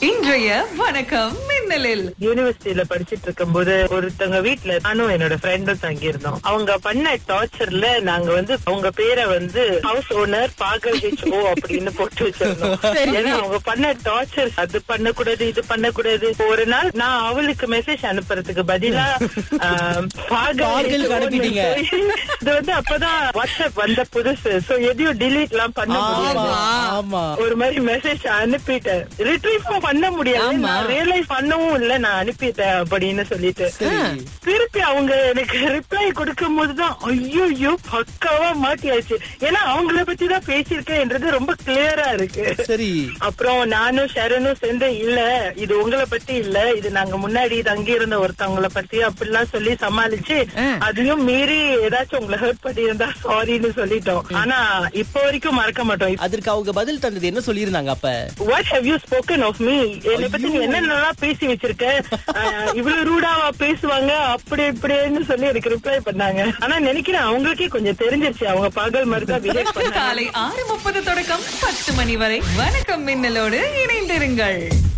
இன்றைய வணக்கம் மின்னலில் யூனிவர்சிட்டியில படிச்சிட்டு இருக்கும்போது ஒருத்தவங்க வீட்ல நானும் என்னோட ஃப்ரெண்டும் தங்கி இருந்தோம் அவங்க பண்ண டார்ச்சர்ல நாங்க வந்து அவங்க பேரை வந்து ஹவுஸ் ஓனர் பாகல் ஹெச் ஓ அப்படின்னு போட்டு வச்சிருந்தோம் ஏன்னா அவங்க பண்ண டார்ச்சர் அது பண்ணக்கூடாது இது பண்ணக்கூடாது ஒரு நாள் நான் அவளுக்கு மெசேஜ் அனுப்புறதுக்கு பதிலா ஆம், பாகல் பாகலுக்கு HO ன்னு அனுப்பிட்டீங்க. சொல்லி- இது வந்து அப்பதான் வாட்ஸ்அப் வந்த புதுசு சோ எதையும் delete எல்லாம் பண்ண முடியாது ஆமா ஆமா ஒரு மாதிரி மெசேஜ் அனுப்பிட்டேன் ரிட்ரீவ் பண்ண முடியாது ஆமா. நான் ரியலைஸ் பண்ணவும் இல்ல நான் அனுப்பிட்டேன் அப்படின்னு சொல்லிட்டு சரி. திருப்பி அவங்க எனக்கு ரிப்ளை கொடுக்கும் போதுதான் ஐயோ பக்காவா மாட்டியாச்சு ஏன்னா அவங்கள பத்தி தான் பேசியிருக்கேன்ன்றது ரொம்ப கிளியரா இருக்கு சரி அப்புறம் நானும் ஷரனும் சேர்ந்து இல்ல இது உங்களை பத்தி இல்ல இது நாங்க முன்னாடி தங்கி இருந்த ஒருத்தவங்கள பத்தி அப்படிலாம் சொல்லி சமாளிச்சு அதையும் மீறி ஏதாச்சும் உங்களை ஹர்ட் பண்ணி இருந்தா சாரின்னு சொல்லிட்டோம் ஆனா இப்ப வரைக்கும் மறக்க மாட்டோம் அதற்கு அவங்க பதில் தந்தது என்ன சொல்லியிருந்தாங்க அப்ப what have you spoken of me என்னை பத்தி நீ என்னென்னலாம் பேசி வச்சிருக்க அஹ், இவ்வளவு ரூடாவா பேசுவாங்க அப்படி இப்படின்னு சொல்லி எனக்கு ரிப்ளை பண்ணாங்க ஆனா நினைக்கிறேன் அவங்களுக்கே கொஞ்சம் தெரிஞ்சிருச்சு அவங்க பகல் மாதிரி தான் பிஹேவ் பண்ணாங்க காலை ஆறு முப்பது தொடக்கம் பத்து மணி வரை வணக்கம் மின்னலோடு இணைந்திருங்கள்